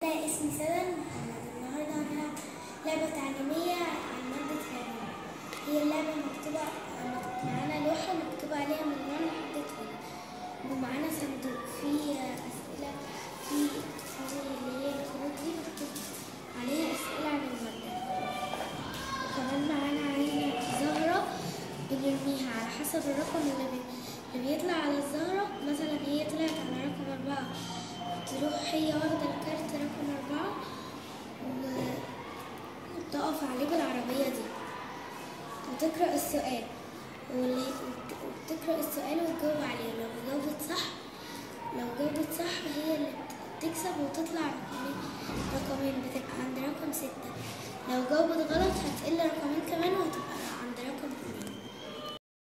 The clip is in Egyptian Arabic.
أنا اسمي سلام محمد النهارده هنلعب لعبة تعليمية عن مادة العلوم هي اللعبة مكتوبة معانا لوحة مكتوب عليها من واحد لحد اتنين ومعانا صندوق فيه أسئلة فيه فيه اللي هي الخروج دي مكتوب عليها أسئلة عن المادة وكمان معانا علينا زهرة بنرميها على حسب الرقم اللي, بي... اللي بيطلع على الزهرة مثلا هي طلعت على رقم أربعة تروح هي واخدة الكارت رقم أربعة و- وتقف عليه بالعربية دي وتقرأ السؤال واللي وت- وتقرأ السؤال وتجاوب عليه لو جاوبت صح لو جاوبت صح هي اللي بت- تكسب وتطلع رقمين رقمين بتبقى عند رقم ستة لو جاوبت غلط هتقل رقمين كمان وهتبقى